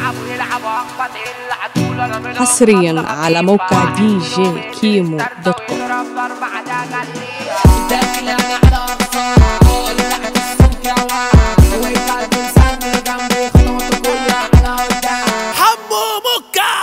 حصريا على موقع دي جي كيمو دوت كوم حمو مكة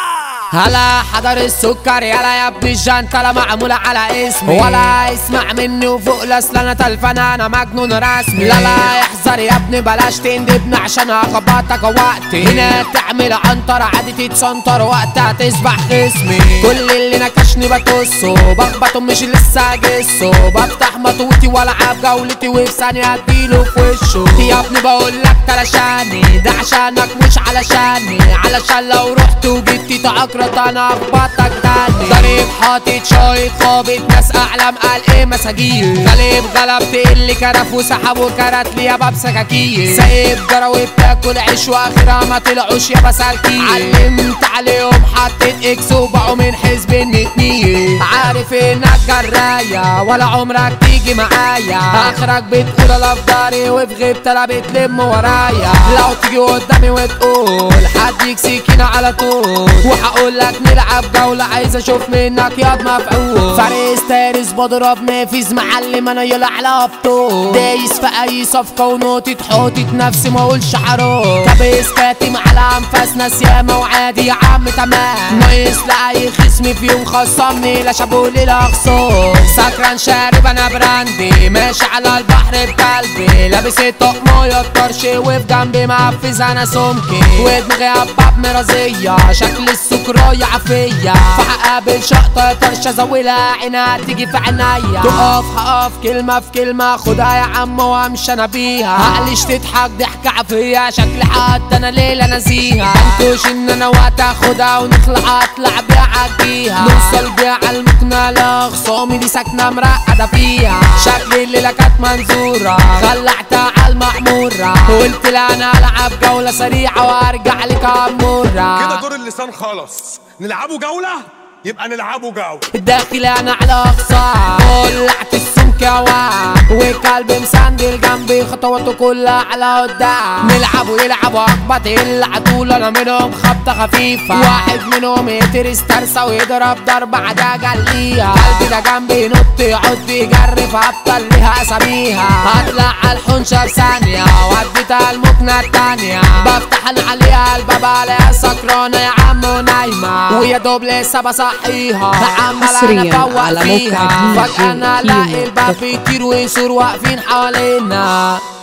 هلا حضر السكر يلا يا ابن الجنتلة معمولة على اسمي ولا اسمع مني وفوق لاصل انا تلفان انا مجنون رسمي لا لا احذر يا ابني بلاش تندبني عشان هخبطك وقتي هنا تعمل عنتر عادي تتسنطر وقتها تسبح خصمي كل اللي نكشني بتوسه بخبطه مش لسه جسه بفتح مطوتي والعب جولتي وفي ثانية اديله في وشه يا ابني بقول لك تلاشاني ده عشانك مش علشاني علشان لو رحت وجبتي تعكرت انا اخبطك تاني ضريب حاطط شايط خابط ناس اعلم قال ايه مساجيل غليب غلبت اللي كرف وسحب وكرت لي يا باب سكاكين سايب جراوي بتاكل عيش واخرها ما طلعوش يا بسالكين علمت عليهم حطيت اكس وبقوا من حزب النتنيه عارف انك جراية ولا عمرك تيجي معايا اخرك بتقول انا في داري وفي غيبتها بتلم ورايا لو تيجي قدامي وتقول حد يكسيكينا على طول وهقول لك نلعب جولة عايز اشوف منك ياض مفعول فارس تارس بضرب نافذ معلم انا يلع لابتو دايس في اي صفقة ونوتي تحوتي نفسي ما اقولش حرام كابس كاتم على انفاس ناس ياما وعادي يا عم تمام ناقص لاي خصم فيهم خصمني لا شابولي لا خصوم سكران شارب انا براندي ماشي على البحر بقلبي لابس الطقمية الطرش وفي جنبي مقفز انا سمكي ودماغي عباب مرازية شكل السكراية عافية فهقابل شقطة طرشة زاولها عينها تيجي في عينيا تقف هقف كلمة في كلمة خدها يا عم وامشي انا بيها عقلش تضحك ضحكة عافية شكلي حتى انا ليلة ناسيها منتوش ان انا وقت اخدها ونطلع اطلع بيها عديها نوصل بيها على المقنالة خصومي دي ساكنة مرقدة فيها شكلي الليلة كانت منظورة خلعتها على المعمورة قلت لها انا العب جولة سريعة وارجع لك كده امورة دور اللسان خلص نلعبوا جولة يبقى نلعبوا جولة داخل انا على اقصى طلعت السمك هوا وكلب مسندل جنبي خطواته كلها على قدام نلعبوا يلعبوا اخبط يلع طول انا منهم خبطه خفيفه واحد منهم يقدر يسترسى ويضرب ضربه عدا جليها قلبي ده جنبي ينط يقعد يجري فابطل ليها اساميها هطلع على الحنشه في ثانيه وديتها المكنه التانيه بفتح انا عليها الباب عليها سكرانه يا عم ونايمه ويا دوب لسه بصحيها عمال حصرياً انا افوق على موقع فيها دي جي فجأة انا كيمو الاقي الباب دوت كوم. بيطير ويصور واقفين حوالينا